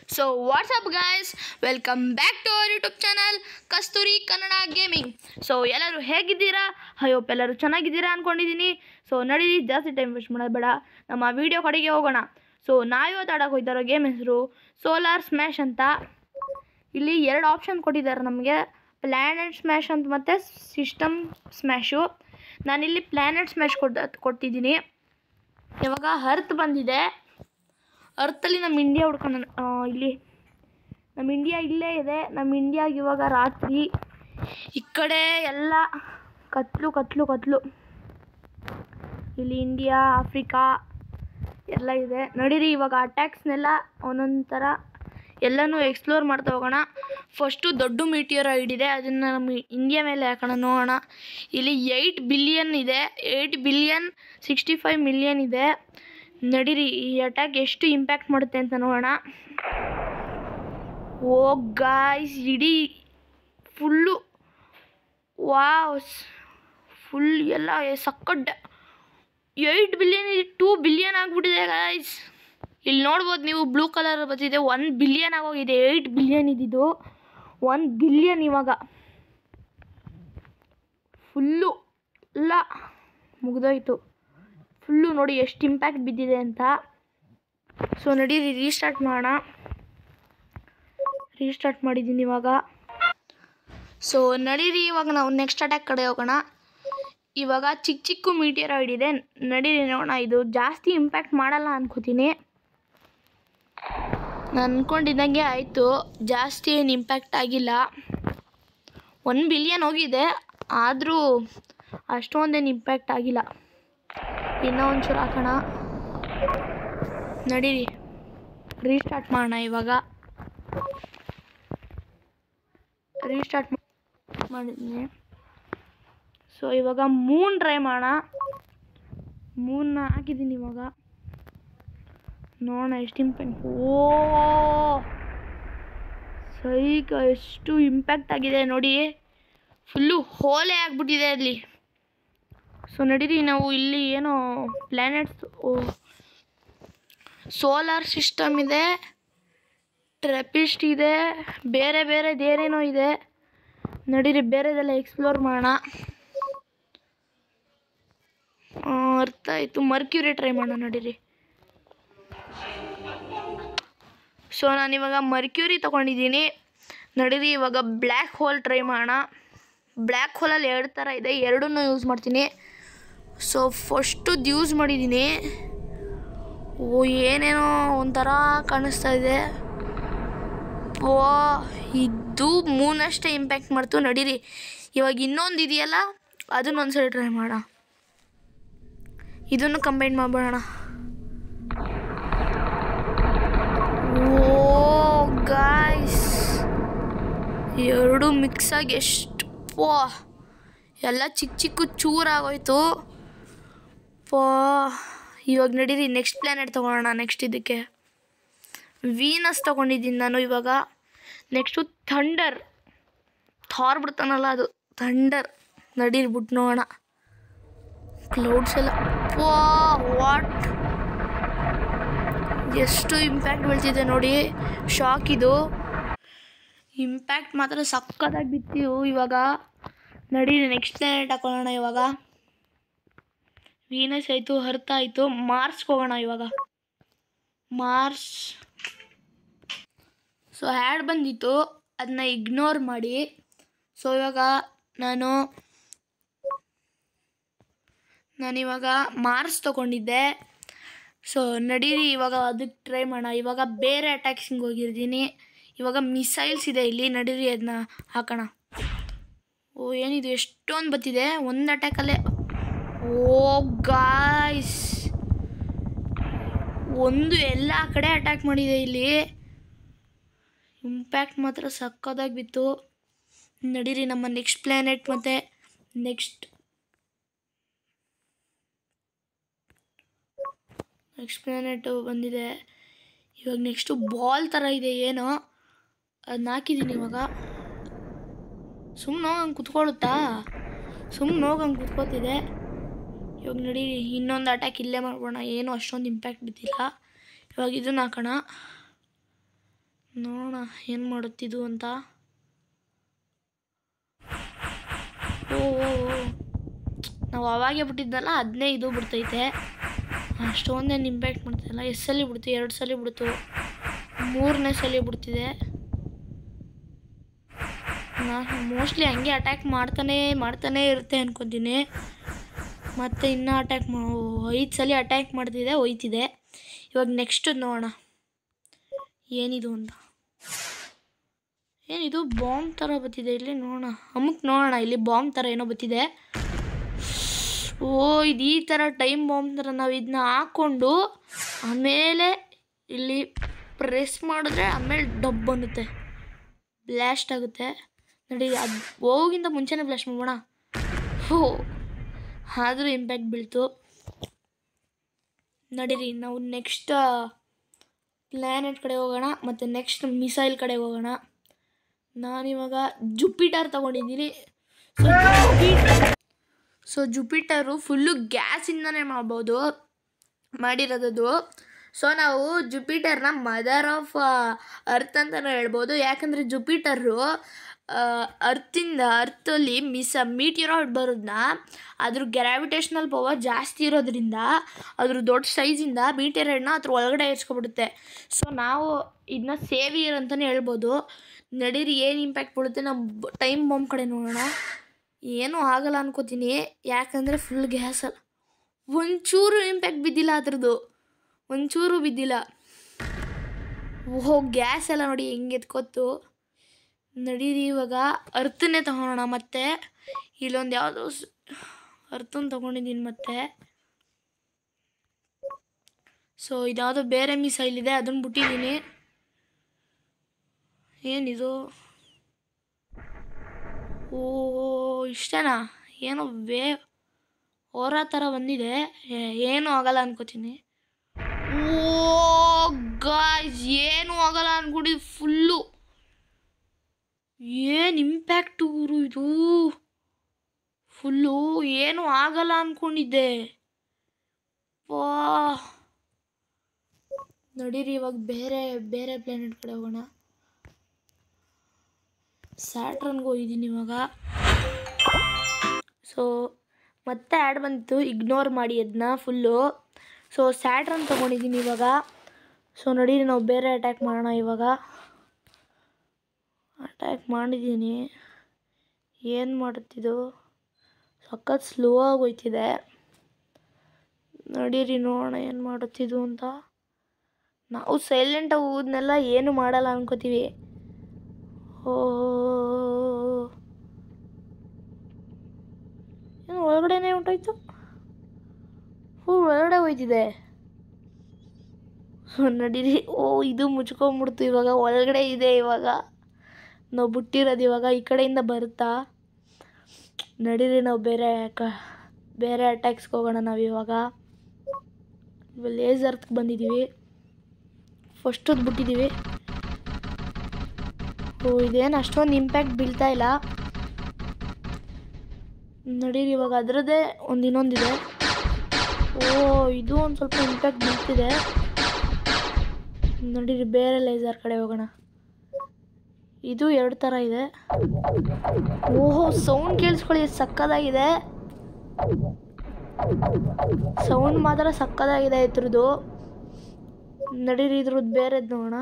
So what's up guys welcome back to our YouTube channel Kasturi Kannada gaming so ಎಲ್ಲರೂ ಹೇಗಿದ್ದೀರಾ ಅಯ್ಯೋಪ್ ಎಲ್ಲರೂ ಚೆನ್ನಾಗಿದ್ದೀರಾ ಅಂದ್ಕೊಂಡಿದ್ದೀನಿ ಸೊ ನಡೀರಿ ಜಾಸ್ತಿ ಟೈಮ್ ವೇಸ್ಟ್ ಮಾಡೋದು ಬೇಡ ನಮ್ಮ ವೀಡಿಯೋ ಕಡೆಗೆ ಹೋಗೋಣ ಸೊ ನಾವಿವತ್ತು ಆಡೋಕೆ ಹೋಗ್ತಾರೋ ಗೇಮ್ ಹೆಸರು ಸೋಲಾರ್ ಸ್ಮ್ಯಾಶ್ ಅಂತ ಇಲ್ಲಿ ಎರಡು ಆಪ್ಷನ್ ಕೊಟ್ಟಿದ್ದಾರೆ ನಮಗೆ ಪ್ಲ್ಯಾನೆಟ್ ಸ್ಮ್ಯಾಶ್ ಅಂತ ಮತ್ತು ಸಿಸ್ಟಮ್ ಸ್ಮ್ಯಾಶು ನಾನಿಲ್ಲಿ ಪ್ಲ್ಯಾನೆಟ್ ಸ್ಮ್ಯಾಶ್ ಕೊಡ್ ಕೊಟ್ಟಿದ್ದೀನಿ ಇವಾಗ ಹರ್ತ್ ಬಂದಿದೆ ಅರ್ಥಲ್ಲಿ ನಮ್ಮ ಇಂಡಿಯಾ ಹುಡ್ಕೊಂಡು ಇಲ್ಲಿ ನಮ್ಮ ಇಂಡಿಯಾ ಇಲ್ಲೇ ಇದೆ ನಮ್ಮ ಇಂಡಿಯಾಗೆ ಇವಾಗ ರಾತ್ರಿ ಈ ಕಡೆ ಎಲ್ಲ ಕತ್ಲು ಕತ್ಲು ಕತ್ಲು ಇಲ್ಲಿ ಇಂಡಿಯಾ ಆಫ್ರಿಕಾ ಎಲ್ಲ ಇದೆ ನಡೀರಿ ಇವಾಗ ಅಟ್ಯಾಕ್ಸ್ನೆಲ್ಲ ಒಂದೊಂದು ಥರ ಎಲ್ಲನೂ ಎಕ್ಸ್ಪ್ಲೋರ್ ಮಾಡ್ತಾ ಹೋಗೋಣ ಫಸ್ಟು ದೊಡ್ಡ ಮೀಟಿಯರ್ ಇದೆ ಅದನ್ನು ನಮ್ಮ ಇಂಡಿಯಾ ಮೇಲೆ ಹಾಕೋಣ ನೋಡೋಣ ಇಲ್ಲಿ ಏಯ್ಟ್ ಬಿಲಿಯನ್ ಇದೆ eight billion sixty five million ಇದೆ ನಡೀರಿ ಈ ಅಟ್ಯಾಕ್ ಎಷ್ಟು ಇಂಪ್ಯಾಕ್ಟ್ ಮಾಡುತ್ತೆ ಅಂತ ನೋಡೋಣ ಓ ಗಾಯ್ಸ್ ಇಡೀ ಫುಲ್ಲು ವಾವ್ ಫುಲ್ ಎಲ್ಲ sucked eight billion two billion ಆಗಿಬಿಟ್ಟಿದೆ ಗಾಯ್ಸ್ ಇಲ್ಲಿ ನೋಡ್ಬೋದು ನೀವು ಬ್ಲೂ ಕಲರ್ ಬಂದಿದೆ ಒನ್ ಬಿಲಿಯನ್ ಆಗೋಗಿದೆ ಏಯ್ಟ್ ಬಿಲಿಯನ್ ಇದ್ದಿದ್ದು ಒನ್ ಬಿಲಿಯನ್ ಇವಾಗ ಫುಲ್ಲು ಎಲ್ಲ ಮುಗಿದೋಯ್ತು ಫುಲ್ಲು ನೋಡಿ ಎಷ್ಟು ಇಂಪ್ಯಾಕ್ಟ್ ಬಿದ್ದಿದೆ ಅಂತ ಸೊ ನಡೀರಿ ರೀಸ್ಟಾರ್ಟ್ ಮಾಡೋಣ ರೀಸ್ಟಾರ್ಟ್ ಮಾಡಿದ್ದೀನಿ ಇವಾಗ ಸೊ ನಡೀರಿ ಇವಾಗ ನಾವು ನೆಕ್ಸ್ಟ್ ಅಟ್ಯಾಕ್ ಕಡೆ ಹೋಗೋಣ ಇವಾಗ ಚಿಕ್ಕ ಚಿಕ್ಕ ಮೀಟಿಯರ್ ಇದೆ ನಡೀರಿ ನೋಡೋಣ ಇದು ಜಾಸ್ತಿ ಇಂಪ್ಯಾಕ್ಟ್ ಮಾಡಲ್ಲ ಅನ್ಕೋತೀನಿ ನಾನು ಅಂದ್ಕೊಂಡಿದ್ದಂಗೆ ಆಯಿತು ಜಾಸ್ತಿ ಏನು ಇಂಪ್ಯಾಕ್ಟ್ ಆಗಿಲ್ಲ ಒನ್ ಬಿಲಿಯನ್ ಹೋಗಿದೆ ಆದರೂ ಅಷ್ಟೊಂದೇನು ಇಂಪ್ಯಾಕ್ಟ್ ಆಗಿಲ್ಲ ಇನ್ನೂ ಒಂಚೂರು ಹಾಕೋಣ ನಡೀರಿ ರೀಸ್ಟಾರ್ಟ್ ಮಾಡೋಣ ಇವಾಗ ರೀಸ್ಟಾರ್ಟ್ ಮಾಡಿದ್ದೀನಿ ಸೊ ಇವಾಗ ಮೂನ್ ಟ್ರೈ ಮಾಡೋಣ ಮೂನ್ನ ಹಾಕಿದ್ದೀನಿ ಇವಾಗ ನೋಡೋಣ ಎಷ್ಟು ಇಂಪ್ಯಾಕ್ಟ್ ಓ ಸೈಕ ಎಷ್ಟು ಇಂಪ್ಯಾಕ್ಟ್ ಆಗಿದೆ ನೋಡಿ ಫುಲ್ಲು ಹೋಲೇ ಆಗಿಬಿಟ್ಟಿದೆ ಅಲ್ಲಿ ಸೊ ನಡೀರಿ ನಾವು ಇಲ್ಲಿ ಏನೋ ಪ್ಲ್ಯಾನೆಟ್ಸ್ ಸೋಲಾರ್ ಸಿಸ್ಟಮ್ ಇದೆ ಟ್ರೆಪಿಸ್ಟ್ ಇದೆ ಬೇರೆ ಬೇರೆದೇನೇನೋ ಇದೆ ನಡೀರಿ ಬೇರೆದೆಲ್ಲ ಎಕ್ಸ್ಪ್ಲೋರ್ ಮಾಡೋಣ ಆ, ಅರ್ಥ ಆಯಿತು ಮರ್ಕ್ಯೂರಿ ಟ್ರೈ ಮಾಡೋಣ ನಡೀರಿ ಸೊ ನಾನಿವಾಗ ಮರ್ಕ್ಯೂರಿ ತೊಗೊಂಡಿದ್ದೀನಿ ನಡೀರಿ ಇವಾಗ ಬ್ಲ್ಯಾಕ್ ಹೋಲ್ ಟ್ರೈ ಮಾಡೋಣ ಬ್ಲ್ಯಾಕ್ ಹೋಲಲ್ಲಿ ಎರಡು ಥರ ಇದೆ ಎರಡನ್ನೂ ಯೂಸ್ ಮಾಡ್ತೀನಿ ಸೊ ಫಸ್ಟುದು ಯೂಸ್ ಮಾಡಿದ್ದೀನಿ ಓ ಏನೇನೋ ಒಂಥರ ಕಾಣಿಸ್ತಾ ಇದೆ ಓ ಇದು ಮೂನಷ್ಟೇ ಇಂಪ್ಯಾಕ್ಟ್ ಮಾಡ್ತು ನಡೀರಿ ಇವಾಗ ಇನ್ನೊಂದು ಇದೆಯಲ್ಲ ಅದನ್ನ ಒಂದ್ಸರಿ ಟ್ರೈ ಮಾಡೋಣ ಇದನ್ನು ಕಂಬೈನ್ ಮಾಡ್ಬಿಡೋಣ ಓ ಗಾಯ್ಸ್ ಎರಡು ಮಿಕ್ಸ್ ಆಗಿ ಎಷ್ಟು ಪೋ ಎಲ್ಲ ಚಿಕ್ಕ ಚಿಕ್ಕ ಚೂರಾಗೋಯ್ತು ಪೋ ಇವಾಗ ನಡೀರಿ ನೆಕ್ಸ್ಟ್ ಪ್ಲ್ಯಾನೆಟ್ ತೊಗೊಳೋಣ ನೆಕ್ಸ್ಟ್ ಇದಕ್ಕೆ ವೀನಸ್ ತೊಗೊಂಡಿದ್ದೀನಿ ನಾನು ಇವಾಗ ನೆಕ್ಸ್ಟು ಥಂಡರ್ ಥಾರ್ ಬಿಡ್ತಾನಲ್ಲ ಅದು ಥಂಡರ್ ನಡೀರಿ ಬಿಟ್ಟು ನೋಡೋಣ ಕ್ಲೌಡ್ಸ್ ಎಲ್ಲ ವಾ ವಾಟ್ ಎಷ್ಟು ಇಂಪ್ಯಾಕ್ಟ್ ಬೀಳ್ತಿದೆ ನೋಡಿ ಶಾಕ್ ಇದು ಇಂಪ್ಯಾಕ್ಟ್ ಮಾತ್ರ ಸಕ್ಕತ್ತಾಗಿ ಬಿತ್ತು ಇವಾಗ ನಡೀರಿ ನೆಕ್ಸ್ಟ್ ಪ್ಲಾನೆಟ್ ಹಾಕೊಳ್ಳೋಣ ಇವಾಗ ವೀನಸ್ ಆಯಿತು ಹರ್ತ್ ಆಯಿತು ಮಾರ್ಸ್ಗೆ ಹೋಗೋಣ ಇವಾಗ ಮಾರ್ಸ್ ಸೊ ಹ್ಯಾಡ್ ಬಂದಿತ್ತು ಅದನ್ನ ಇಗ್ನೋರ್ ಮಾಡಿ ಸೊ ಇವಾಗ ನಾನು ನಾನಿವಾಗ ಮಾರ್ಸ್ ತೊಗೊಂಡಿದ್ದೆ ಸೊ ನಡೀರಿ ಇವಾಗ ಅದಕ್ಕೆ ಟ್ರೈ ಮಾಡೋಣ ಇವಾಗ ಬೇರೆ ಅಟ್ಯಾಕ್ಸಿಂಗ್ ಹೋಗಿರ್ತೀನಿ ಇವಾಗ ಮಿಸೈಲ್ಸ್ ಇದೆ ಇಲ್ಲಿ ನಡೀರಿ ಅದನ್ನ ಹಾಕೋಣ ಓ ಏನಿದು ಎಷ್ಟೊಂದು ಬತ್ತಿದೆ ಒಂದು ಅಟ್ಯಾಕಲ್ಲೇ ಓ ಗಾಯ್ಸ್ ಒಂದು ಎಲ್ಲ ಕಡೆ ಅಟ್ಯಾಕ್ ಮಾಡಿದೆ ಇಲ್ಲಿ ಇಂಪ್ಯಾಕ್ಟ್ ಮಾತ್ರ ಸಕ್ಕದಾಗಿ ಬಿತ್ತು ನಡೀರಿ ನಮ್ಮ ನೆಕ್ಸ್ಟ್ ಪ್ಲ್ಯಾನೆಟ್ ಮತ್ತು ನೆಕ್ಸ್ಟ್ ನೆಕ್ಸ್ಟ್ ಪ್ಲ್ಯಾನೆಟು ಬಂದಿದೆ ಇವಾಗ ನೆಕ್ಸ್ಟು ಬಾಲ್ ಥರ ಇದೆ ಏನೋ ಅದನ್ನ ಹಾಕಿದ್ದೀನಿ ಇವಾಗ ಸುಮ್ಮನೆ ಹೋಗಂಗೆ ಕುತ್ಕೊಳ್ಳುತ್ತಾ ಸುಮ್ಮನೆ ಹೋಗಂಗೆ ಕುತ್ಕೋತಿದೆ ಇವಾಗ ನೋಡಿ ಇನ್ನೊಂದು ಅಟ್ಯಾಕ್ ಇಲ್ಲೇ ಮಾಡ್ಬೋಣ ಏನೂ ಅಷ್ಟೊಂದು ಇಂಪ್ಯಾಕ್ಟ್ ಬಿದ್ದಿಲ್ಲ ಇವಾಗ ಇದನ್ನ ಹಾಕೋಣ ನೋಡೋಣ ಏನು ಮಾಡುತ್ತಿದ್ದು ಅಂತ ಓ ಓ, ಓ. ನಾವು ಅವಾಗೆ ಬಿಟ್ಟಿದ್ದಲ್ಲ ಅದನ್ನೇ ಇದು ಬಿಡ್ತೈತೆ ಅಷ್ಟೊಂದೇನು ಇಂಪ್ಯಾಕ್ಟ್ ಮಾಡ್ತಿಲ್ಲ ಎಷ್ಟು ಸಲ ಬಿಡ್ತು ಎರಡು ಸಲ ಬಿಡ್ತು ಮೂರನೇ ಸಲ ಬಿಡ್ತಿದೆ ನಾನು ಮೋಸ್ಟ್ಲಿ ಹಂಗೆ ಅಟ್ಯಾಕ್ ಮಾಡ್ತಾನೇ ಮಾಡ್ತಾನೇ ಇರುತ್ತೆ ಅನ್ಕೊತೀನಿ ಮತ್ತು ಇನ್ನೂ ಅಟ್ಯಾಕ್ ಮಾ ಐದು ಸಲ ಅಟ್ಯಾಕ್ ಮಾಡ್ತಿದೆ ಹೋಯ್ತಿದೆ ಇವಾಗ ನೆಕ್ಸ್ಟ್ ನೋಡೋಣ ಏನಿದು ಅಂತ ಏನಿದು ಬಾಂಬ್ ಥರ ಬತ್ತಿದೆ ಇಲ್ಲಿ ನೋಡೋಣ ಅಮುಕ್ ನೋಡೋಣ ಇಲ್ಲಿ ಬಾಂಬ್ ಥರ ಏನೋ ಬತ್ತಿದೆ ಓ ಇದು ಈ ಥರ ಟೈಮ್ ಬಾಂಬ್ ಥರ ನಾವು ಇದನ್ನ ಹಾಕ್ಕೊಂಡು ಆಮೇಲೆ ಇಲ್ಲಿ ಪ್ರೆಸ್ ಮಾಡಿದ್ರೆ ಆಮೇಲೆ ಡಬ್ ಅನ್ನುತ್ತೆ ಬ್ಲಾಸ್ಟ್ ಆಗುತ್ತೆ ನೋಡಿ ಅದು ಹೋಗಿಂತ ಮುಂಚೆನೇ ಬ್ಲಾಸ್ಟ್ ಮಾಡೋಣ ಹೋ ಆದರೂ ಇಂಪ್ಯಾಕ್ಟ್ ಬೀಳ್ತು ನಡೀರಿ ನಾವು ನೆಕ್ಸ್ಟ್ ಪ್ಲ್ಯಾನೆಟ್ ಕಡೆ ಹೋಗೋಣ ಮತ್ತು ನೆಕ್ಸ್ಟ್ ಮಿಸೈಲ್ ಕಡೆ ಹೋಗೋಣ ನಾನಿವಾಗ ಜುಪಿಟರ್ ತಗೊಂಡಿದ್ದೀನಿ so Jupiter so Jupiter full ಗ್ಯಾಸಿಂದನೇ ಮಾಡ್ಬೋದು ಮಾಡಿರೋದದು ಸೊ ನಾವು ಜುಪಿಟರ್ನ ಮದರ್ ಆಫ್ ಅರ್ತ್ ಅಂತಲೂ ಹೇಳ್ಬೋದು ಯಾಕಂದರೆ ಜುಪಿಟರು ಅರ್ತಿಂದ ಅರ್ತಲ್ಲಿ ಮಿಸ್ ಮೀಟಿರಾಯ್ಡ್ ಬರೋದನ್ನ ಅದ್ರ ಗ್ರಾವಿಟೇಷ್ನಲ್ ಪವರ್ ಜಾಸ್ತಿ ಇರೋದ್ರಿಂದ ಅದ್ರ ದೊಡ್ಡ ಸೈಜಿಂದ ಮೀಟಿರಾಯ್ಡ್ನ ಅದ್ರ ಒಳಗಡೆ ಇರ್ಸ್ಕೊಬಿಡುತ್ತೆ ಸೊ ನಾವು ಇದನ್ನ ಸೇವಿಯರ್ ಅಂತಲೇ ಹೇಳ್ಬೋದು ನಡೀರಿ ಏನು ಇಂಪ್ಯಾಕ್ಟ್ ಬೀಳುತ್ತೆ ನಮ್ಮ ಟೈಮ್ ಬಾಂಬ್ ಕಡೆ ನೋಡೋಣ ಏನೂ ಆಗಲ್ಲ ಅನ್ಕೋತೀನಿ ಯಾಕಂದರೆ ಫುಲ್ ಗ್ಯಾಸಲ್ಲ ಒಂಚೂರು ಇಂಪ್ಯಾಕ್ಟ್ ಬಿದ್ದಿಲ್ಲ ಅದ್ರದ್ದು ಒಂಚೂರು ಬಿದ್ದಿಲ್ಲ ಓಹೋ ಗ್ಯಾಸ್ ಎಲ್ಲ ನೋಡಿ ಹೆಂಗೆ ಎತ್ಕೊತ್ತು ನಡೀರಿ ಇವಾಗ ಅರ್ಥನೇ ತಗೊಳೋಣ ಮತ್ತೆ ಇಲ್ಲೊಂದು ಯಾವುದೋ ಅರ್ಥನ ತಗೊಂಡಿದ್ದೀನಿ ಮತ್ತೆ ಸೊ ಇದ್ಯಾವುದೋ ಬೇರೆ ಮಿಸೈಲ್ ಇದೆ ಅದನ್ನು ಬಿಟ್ಟಿದ್ದೀನಿ ಏನಿದು ಓ ಇಷ್ಟೇನಾ ಏನೋ ವೇ ಹೊರ ಥರ ಬಂದಿದೆ ಏ- ಏನೂ ಆಗಲ್ಲ ಅನ್ಕೋತೀನಿ ಓ ಗಾಯ್ಸ್ ಏನೂ ಆಗಲ್ಲ ಅನ್ಕೊಂಡಿದ್ದು ಫುಲ್ಲು ಏನು ಇಂಪ್ಯಾಕ್ಟು ಗುರು ಇದು ಫುಲ್ಲು ಏನೂ ಆಗಲ್ಲ ಅನ್ಕೊಂಡಿದ್ದೆ ವಾ ನಡೀರಿ ಇವಾಗ ಬೇರೆ ಬೇರೆ ಪ್ಲಾನೆಟ್ ಕಡೆ ಹೋಗೋಣ ಸ್ಯಾಟ್ರನ್ಗೆ ಹೋಗಿದ್ದೀನಿ ಇವಾಗ ಸೊ ಮತ್ತೆ ಆ್ಯಡ್ ಬಂತು ಇಗ್ನೋರ್ ಮಾಡಿ ಅದನ್ನ ಫುಲ್ಲು ಸೊ ಸ್ಯಾಟ್ರನ್ ತೊಗೊಂಡಿದ್ದೀನಿ ಇವಾಗ ಸೊ ನಡೀರಿ ನಾವು ಬೇರೆ ಅಟ್ಯಾಕ್ ಮಾಡೋಣ ಇವಾಗ ಅಟ್ಯಾಕ್ ಮಾಡಿದ್ದೀನಿ ಏನು ಮಾಡುತ್ತಿದ್ದು ಸಖತ್ ಸ್ಲೋ ಆಗಿ ಹೋಯ್ತಿದೆ ನಡೀರಿ ನೋಡೋಣ ಏನು ಮಾಡುತ್ತಿದ್ದು ಅಂತ ನಾವು ಸೈಲೆಂಟಾಗಿ ಹೋದ್ನೆಲ್ಲ ಏನು ಮಾಡಲ್ಲ ಅನ್ಕೋತೀವಿ ಓ ಏನು ಒಳಗಡೆನೇ ಹೊಂಟೋಯ್ತು ಹೂ ಒಳಗಡೆ ಹೋಯ್ತಿದೆ ನಡೀರಿ ಓ ಇದು ಮುಚ್ಕೊಂಬಿಡ್ತು ಇವಾಗ ಒಳಗಡೆ ಇದೆ ಇವಾಗ ನಾವು ಬಿಟ್ಟಿರೋದು ಇವಾಗ ಈ ಕಡೆಯಿಂದ ಬರುತ್ತಾ ನಡೀರಿ ನಾವು ಬೇರೆ ಕ ಬೇರೆ ಅಟ್ಯಾಕ್ಸ್ಗೆ ಹೋಗೋಣ ನಾವು ಇವಾಗ ಲೇಸರ್ಗೆ ಬಂದಿದ್ದೀವಿ ಫಸ್ಟದ್ದು ಬಿಟ್ಟಿದ್ದೀವಿ ಓ ಇದೇನು ಅಷ್ಟೊಂದು ಇಂಪ್ಯಾಕ್ಟ್ ಬೀಳ್ತಾ ಇಲ್ಲ ನಡೀರಿ ಇವಾಗ ಅದರದ್ದೇ ಒಂದು ಇನ್ನೊಂದಿದೆ ಓ ಇದು ಒಂದು ಸ್ವಲ್ಪ ಇಂಪ್ಯಾಕ್ಟ್ ಬೀಳ್ತಿದೆ ನಡೀರಿ ಬೇರೆ ಲೇಸರ್ ಕಡೆ ಹೋಗೋಣ ಇದು ಎರಡು ಥರ ಇದೆ ಓಹೋ ಸೌಂಡ್ ಕೇಳಿಸ್ಕೊಳ್ಳಿ ಸಕ್ಕದಾಗಿದೆ ಸೌಂಡ್ ಮಾತ್ರ ಸಕ್ಕದಾಗಿದೆ ಇದ್ರದ್ದು ನಡೀರಿ ಇದ್ರದ್ದು ಬೇರೆದು ನೋಡೋಣ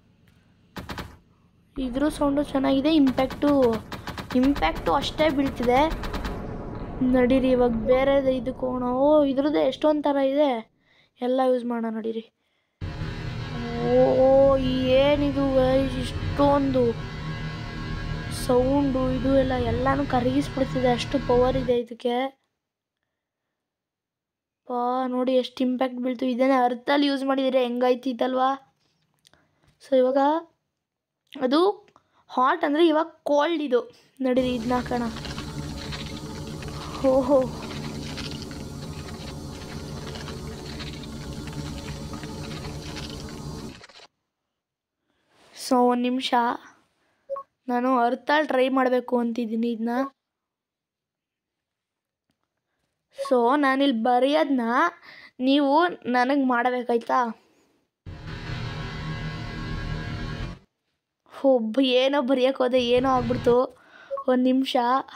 ಇದ್ರ ಸೌಂಡು ಚೆನ್ನಾಗಿದೆ ಇಂಪ್ಯಾಕ್ಟು ಇಂಪ್ಯಾಕ್ಟು ಅಷ್ಟೇ ಬೀಳ್ತಿದೆ ನಡೀರಿ ಇವಾಗ ಬೇರೆದು ಇದಕ್ಕೆ ಹೋಗೋಣ ಓ ಇದ್ರದ್ದೇ ಎಷ್ಟೊಂದು ಥರ ಇದೆ ಎಲ್ಲ ಯೂಸ್ ಮಾಡೋಣ ನಡೀರಿ ಓ ಏನಿದು guys, ಇಷ್ಟೊಂದು ಸೌಂಡು ಇದು ಎಲ್ಲ ಎಲ್ಲನೂ ಕರಗಿಸ್ಬಿಡ್ತಿದೆ ಅಷ್ಟು ಪವರ್ ಇದೆ ಇದಕ್ಕೆ ಪಾ ನೋಡಿ ಎಷ್ಟು ಇಂಪ್ಯಾಕ್ಟ್ ಬೀಳ್ತು ಇದನ್ನೇ ಅರ್ಥಲ್ಲಿ ಯೂಸ್ ಮಾಡಿದರೆ ಹೆಂಗಾಯ್ತಿತ್ತಲ್ವಾ ಸೊ ಇವಾಗ ಅದು ಹಾಟ್ ಅಂದರೆ ಇವಾಗ ಕೋಲ್ಡ್ ಇದು ನಡೀರಿ ಇದನ್ನ ಹಾಕೋಣ ಓಹೋ ಸೊ ಒಂದು ನಿಮಿಷ ನಾನು ಅರ್ಥಲ್ಲಿ ಟ್ರೈ ಮಾಡಬೇಕು ಅಂತಿದ್ದೀನಿ ಇದನ್ನ ಸೊ ನಾನಿಲ್ಲಿ ಬರೆಯೋದನ್ನ ನೀವು ನನಗೆ ಮಾಡಬೇಕಾಯ್ತಾ ಒಬ್ಬ ಏನೋ ಬರೆಯೋಕೆ ಹೋದೆ ಏನೋ ಆಗ್ಬಿಡ್ತು ಒಂದು ನಿಮಿಷ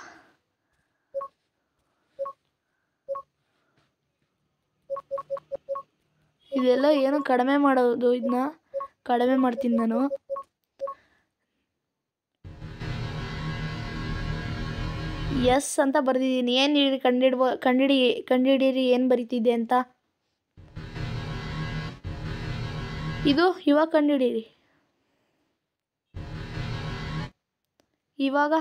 ಇದೆಲ್ಲ ಏನೋ ಕಡಿಮೆ ಮಾಡೋದು ಇದನ್ನ ಕಡಿಮೆ ಮಾಡ್ತೀನಿ ನಾನು ಎಸ್ ಅಂತ ಬರ್ದಿದ್ದೀನಿ ಏನು ಕಂಡಿಡ್ಬೋ ಕಂಡಿಡಿ ಕಂಡಿಡೀರಿ ಏನು ಬರಿತಿದ್ದೆ ಅಂತ ಇದು ಇವಾಗ ಕಂಡಿಡೀರಿ ಇವಾಗ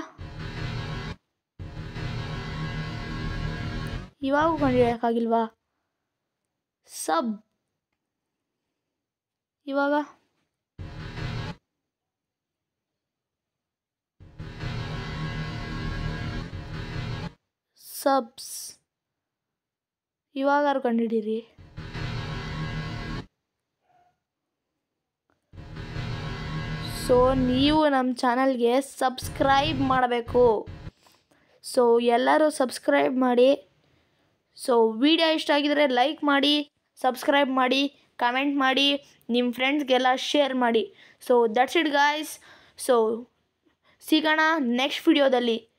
ಇವಾಗ ಕಂಡಿಡಿಯೋಕ್ಕಾಗಿಲ್ವಾ ಸಬ್ ಇವಾಗ ಸಬ್ಸ್ ಇವಾಗಾರು ಕಂಡಿಡೀರಿ ಸೊ ನೀವು ನಮ್ಮ ಚಾನಲ್ಗೆ ಸಬ್ಸ್ಕ್ರೈಬ್ ಮಾಡಬೇಕು ಸೊ ಎಲ್ಲರೂ ಸಬ್ಸ್ಕ್ರೈಬ್ ಮಾಡಿ ಸೊ ವಿಡಿಯೋ ಇಷ್ಟ ಆಗಿದರೆ ಲೈಕ್ ಮಾಡಿ ಸಬ್ಸ್ಕ್ರೈಬ್ ಮಾಡಿ ಕಮೆಂಟ್ ಮಾಡಿ ನಿಮ್ಮ ಫ್ರೆಂಡ್ಸ್ಗೆಲ್ಲ ಶೇರ್ ಮಾಡಿ so that's it guys so ಸಿಗೋಣ ನೆಕ್ಸ್ಟ್ ವಿಡಿಯೋದಲ್ಲಿ